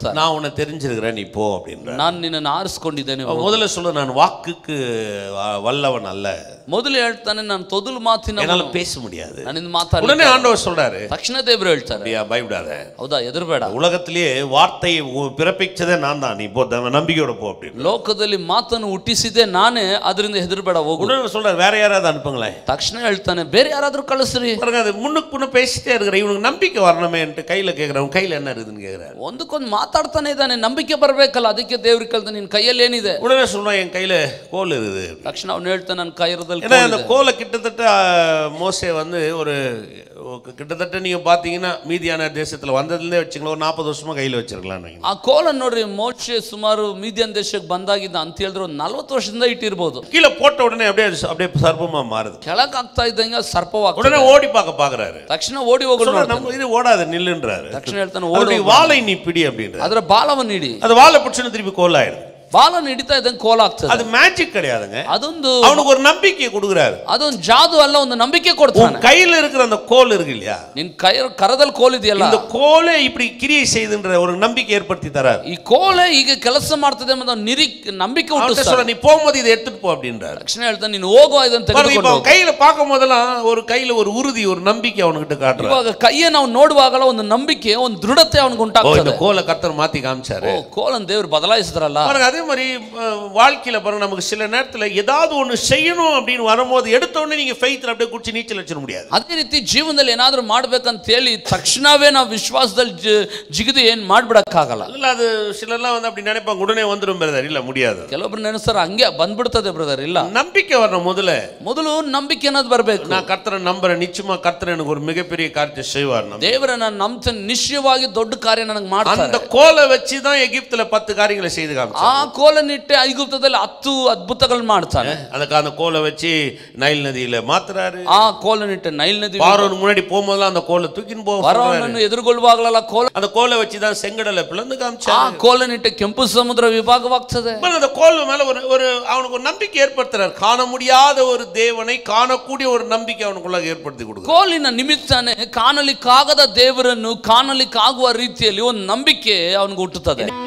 ತಿಳಿಸ್ತಾರೆ நான் உன்னை தெரிஞ்சிருக்கிறேன் நீ போ அப்படின்ற ನಾನು ನಿನ್ನನ್ನು ಆರಿಸ್ಕೊಂಡಿದ್ದೇನೆ ಹೋಗು. முதல்ல சொல்ல நான் வாக்குக்கு வ- வல்லவன் அல்ல ಮೊದಲು ಹೇಳ್ತಾನೆ ನಾನು ತೊದಲು ಮಾತಿನ என்னால பேச முடியாது ನನ್ನಿಂದ ಮಾತಾಡಿ உடனே ஆண்டவர் சொல்றாரு ತಕ್ಷಣ ದೇವರು ಹೇಳ್ತಾರೆ அப்படியா பயப்படாத ಹೌದಾ ಎದುರುಬೇಡ உலகத்திலேயே வார்த்தையை உ- பிறப்பிச்சதே நான் தான் நீ போ த- நம்பிக்கையோட போ அப்படின்னு ಲೋಕದಲ್ಲಿ ಮಾತನ್ನು ಹುಟ್ಟಿಸಿದೆ ನಾನೇ ಅದರಿಂದ ಹೆದರ್ಬೇಡ ಹೋಗು உடனே சொல்றாரு வேற யாராவது அனுப்புங்களேன் ತಕ್ಷಣ ಹೇಳ್ತಾನೆ ಬೇರೆ ಯಾರಾದ್ರೂ ಕಳಿಸ್ರಿ பாருங்க அது முன்னுக்கு முன்ன பேசிட்டே இருக்கிற இவனுக்கு நம்பிக்கை வரணுமேன்ட்டு கையில கேட்கிறவன் கையில என்ன இருக்குதுன்னு கேட்கிறாரு ಒಂದಕ್ಕೊಂದು ಮಾತಾಡ್ತಾನೆ ಇದ್ದಾನೆ ನಂಬಿಕೆ ಬರಬೇಕಲ್ಲ ಅದಕ್ಕೆ ದೇವ್ರಿಗೆ ಕಲ್ತ ನಿನ್ನ ಕೈಯಲ್ಲಿ ಏನಿದೆ உடனே சொன்னா என் கையில கோல் இருக்குது ತಕ್ಷಣ ಅವ್ನು ಹೇಳ್ತಾನೆ ನನ್ನ ಕೈರದಲ್ಲಿ ஏன்னா அந்த கோலை கிட்டத்தட்ட ஆ, மோசே வந்து ஒரு கிட்டத்தட்ட நீங்க பாத்தீங்கன்னா மீதியான தேசத்துல வந்ததுலேருந்தே வச்சுங்களேன் ஒரு நாற்பது வருஷமா கையில வச்சிருக்கலாம் நீங்க ಆ ಕೋಲನ್ನು ನೋಡ್ರಿ ಮೋಶೆ ಸುಮಾರು ಮೀದಿಯನ್ ದೇಶಕ್ಕೆ ಬಂದಾಗಿದ್ದ ಅಂತ ಹೇಳಿದ್ರೆ ಒಂದು ನಲ್ವತ್ತು ವರ್ಷದಿಂದ ಇಟ್ಟಿರ್ಬೋದು கீழே போட்ட உடனே அப்படியே அது அப்படியே சர்ப்பமா மாறுது ಕೆಳಗ್ ಆಗ್ತಾ ಇದ್ದಂಗೆ ಸರ್ಪವಾಗ್ತದೆ உடனே ஓடி பார்க்க பாக்குறாரு ತಕ್ಷಣ ಓಡಿ ಹೋಗಲು சொல்றாரு, நம்ம இது ஓடாது நில்லுன்றாரு ತಕ್ಷಣ ಹೇಳ್ತಾನೆ ಓಡಿ அதனுடைய வாளை நீ பிடி அப்படின்றாரு ಅದರ ಬಾಲವನ್ನು ಹಿಡಿ அது வாழை பிடிச்சுன்னு திருப்பி கோல் ஆயிடும் ಬಾಲನ್ನು ಹಿಡಿತಾ ಇದ್ದಂಗೆ ಕೋಲ ಆಗ್ತದೆ அது மேஜிக் கிடையாதுங்க ಅದೊಂದು அவனுக்கு ஒரு நம்பிக்கையை கொடுக்குறாரு ಅದೊಂದು ಜಾದು ಅಲ್ಲ ಒಂದು ನಂಬಿಕೆ உன் ಕೊಡ್ತಾನೆ கையில இருக்கிற அந்த கோல் இருக்கு இல்லையா ನಿನ್ ಕೈ ಕರದಲ್ಲಿ ಕೋಲ್ ಇದೆಯಲ್ಲ இந்த கோலே இப்படி கிரியை செய்துன்ற ஒரு நம்பிக்கை ஏற்படுத்தி தராரு ಈ ಕೋಲೆ ಈಗ ಕೆಲಸ ಮಾಡ್ತದೆ ಎಂಬ ಒಂದು ನಿರಿ ನಂಬಿಕೆ அவன்கிட்ட ಹುಟ್ಟಿಸ್ತಾರೆ சொல்ல ನೀ போகும்போது இதை எடுத்துட்டு போ அப்படின்றாரு ತಕ್ಷಣ ಹೇಳ್ತಾನೆ ನೀನು ಹೋಗುವ ಇದನ್ನು பாருங்க, இப்ப ತೆಗೆದುಕೊಂಡು அவன் கையில பார்க்கும் போதெல்லாம் ஒரு கையில ஒரு உறுதி ஒரு நம்பிக்கை அவனுக்கிட்ட காட்டுறாரு ಇವಾಗ ಕೈயை ನಾವು ನೋಡುವಾಗಲ ಒಂದು ನಂಬಿಕೆ ಒಂದು ದೃಢತೆ ಅವನಿಗೆ ஓ இந்த ಉಂಟಾಗ್ತದೆ கோலை கத்தர் மாத்தி காமிச்சாரு ಓ ಕೋಲನ್ ದೇವ್ರು ಬದಲಾಯಿಸಿದ್ರಲ್ಲ பாருங்க அதே மாதிரி அஹ், வாழ்க்கையில பாருங்க நமக்கு சில நேரத்துல ஏதாவது ஒண்ணு செய்யணும் அப்படின்னு வரும்போது எடுத்த உடனே நீங்க ஃபெய்த்ல அப்படியே குடிச்சு நீச்சல் வச்சிட முடியாது ಅದೇ ರೀತಿ ಜೀವನದಲ್ಲಿ ಏನಾದ್ರೂ ಮಾಡ್ಬೇಕಂತ ಹೇಳಿ ತಕ್ಷಣವೇ ನಾವು ವಿಶ್ವಾಸದಲ್ಲಿ ಜಿ- ಜಿಗಿದು ಏನ್ ಮಾಡ್ಬಿಡಕ್ಕಾಗಲ್ಲ இல்ல அது சிலர்லாம் வந்து அப்படி நினைப்பாங்க உடனே வந்துடும் பிரதர் இல்ல முடியாது ಕೆಲವೊಬ್ರು ನೆನೆಸ್ತಾರೆ ಹಂಗೆ ಬಂದ್ಬಿಡ್ತದೆ ಬ್ರದರ್ ಇಲ್ಲ நம்பிக்கை வரணும் முதல்ல ಮೊದಲು ನಂಬಿಕೆ ಅನ್ನೋದು ಬರ್ಬೇಕು நான் கர்த்தரை நம்புறேன் நிச்சயமா கர்த்தர் எனக்கு ஒரு மிகப்பெரிய காரியத்தை செய்வார் நம்ம ದೇವರನ್ನ ನಂಬ್ತೇನೆ ನಿಶ್ಚಯವಾಗಿ ದೊಡ್ಡ ಕಾರ್ಯ ನನಗೆ ಮಾಡ್ತಾರೆ அந்த கோலை வச்சு தான் எகிப்துல பத்து காரியங்களை செய்து காமிச்சார் ಆ ಕೋಲನ್ನಿಟ್ಟೆ ಐಗುಪ್ತದಲ್ಲಿ ಹತ್ತು ಅದ್ಭುತಗಳು ಮಾಡ್ತಾನೆ அதுக்கு அந்த கோலை வச்சு நைல் நதியில மாத்துறாரு ಆ ಕೋಲನ್ನಿಟ್ಟೆ ನೈಲ್ ನದಿ பார்வனுக்கு முன்னாடி போகும்போதெல்லாம் அந்த கோலை தூக்கின்னு போக சொல்றாரு. ಫರೋನನ್ನು ಎದುರುಗೊಳ್ಳುವಾಗಲೆಲ್ಲ ಕೋಲ அந்த கோலை வச்சு தான் செங்கடலை பிளந்து ಆ காமிச்சாரு ಕೋಲನ್ನಿಟ್ಟೆ ಕೆಂಪು ಸಮುದ್ರ ವಿಭಾಗವಾಗ್ತದೆ பாருங்க, அந்த கோல் மேல ஒரு ஒரு அவனுக்கு ஒரு நம்பிக்கை ஏற்படுத்துறாரு காண முடியாத ஒரு தேவனை காணக்கூடிய ஒரு நம்பிக்கை அவனுக்குள்ள ஏற்படுத்தி கொடுக்குறாரு ಕೋಲಿನ ನಿಮಿತ್ತನೇ ಕಾಣಲಿಕ್ಕಾಗದ ದೇವರನ್ನು ಕಾಣಲಿಕ್ಕಾಗುವ ರೀತಿಯಲ್ಲಿ ಒಂದು ನಂಬಿಕೆ ಅವನಿಗೆ ಹುಟ್ಟುತ್ತದೆ